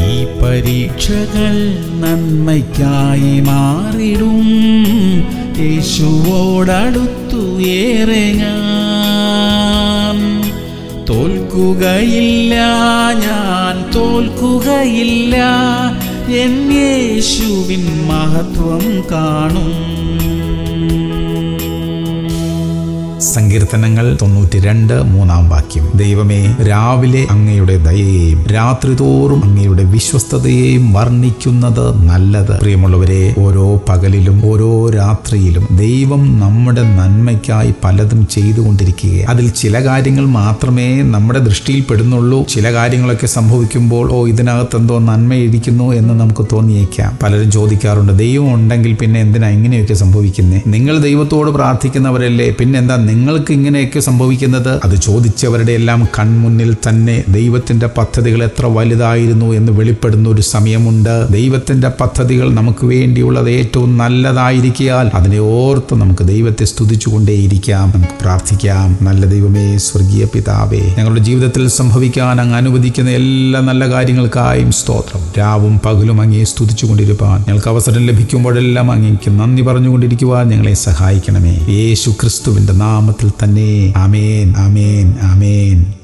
ഈ പരീക്ഷകൾ നന്മയ്ക്കായി മാറിടും യേശുവോടടുത്തു ഏറെ ഞാൻ തോൽക്കുകയില്ല ഞാൻ തോൽക്കുകയില്ല എൻ യേശുവിൻ മഹത്വം കാണും സങ്കീർത്തനങ്ങൾ തൊണ്ണൂറ്റി രണ്ട് മൂന്നാം വാക്യം ദൈവമേ രാവിലെ അങ്ങയുടെ ദയയെയും രാത്രി തോറും അങ്ങയുടെ വിശ്വസ്തതയെയും വർണ്ണിക്കുന്നത് നല്ലത് പ്രിയമുള്ളവരെ ഓരോ പകലിലും ഓരോ രാത്രിയിലും ദൈവം നമ്മുടെ നന്മയ്ക്കായി പലതും ചെയ്തുകൊണ്ടിരിക്കുക അതിൽ ചില കാര്യങ്ങൾ മാത്രമേ നമ്മുടെ ദൃഷ്ടിയിൽ പെടുന്നുള്ളൂ ചില കാര്യങ്ങളൊക്കെ സംഭവിക്കുമ്പോൾ ഓ ഇതിനകത്ത് എന്തോ നന്മയിരിക്കുന്നു എന്ന് നമുക്ക് തോന്നിയേക്കാം പലരും ചോദിക്കാറുണ്ട് ദൈവം ഉണ്ടെങ്കിൽ പിന്നെ എന്തിനാ ഇങ്ങനെയൊക്കെ സംഭവിക്കുന്നത് നിങ്ങൾ ദൈവത്തോട് പ്രാർത്ഥിക്കുന്നവരല്ലേ പിന്നെന്താ നിങ്ങൾക്ക് ഇങ്ങനെയൊക്കെ സംഭവിക്കുന്നത് അത് ചോദിച്ചവരുടെ എല്ലാം കൺമുന്നിൽ തന്നെ ദൈവത്തിന്റെ പദ്ധതികൾ എത്ര വലുതായിരുന്നു എന്ന് വെളിപ്പെടുന്ന ഒരു സമയമുണ്ട് ദൈവത്തിന്റെ പദ്ധതികൾ നമുക്ക് വേണ്ടിയുള്ളത് ഏറ്റവും നല്ലതായിരിക്കാൽ അതിനെ ഓർത്ത് നമുക്ക് ദൈവത്തെ സ്തുതിച്ചുകൊണ്ടേയിരിക്കാം നമുക്ക് പ്രാർത്ഥിക്കാം നല്ല ദൈവമേ സ്വർഗീയ പിതാവേ ഞങ്ങളുടെ ജീവിതത്തിൽ സംഭവിക്കാൻ അങ്ങ് അനുവദിക്കുന്ന എല്ലാ നല്ല കാര്യങ്ങൾക്കായും സ്തോത്രം രാവും പകലും അങ്ങേ സ്തുതിച്ചുകൊണ്ടിരിപ്പാൻ ഞങ്ങൾക്ക് അവസരം ലഭിക്കുമ്പോഴെല്ലാം അങ്ങേക്ക് നന്ദി പറഞ്ഞുകൊണ്ടിരിക്കുവാൻ ഞങ്ങളെ സഹായിക്കണമേ യേശു ക്രിസ്തുവിന്റെ നാമത്തിൽ തന്നെ ആമേൻ ആമേൻ ആമേൻ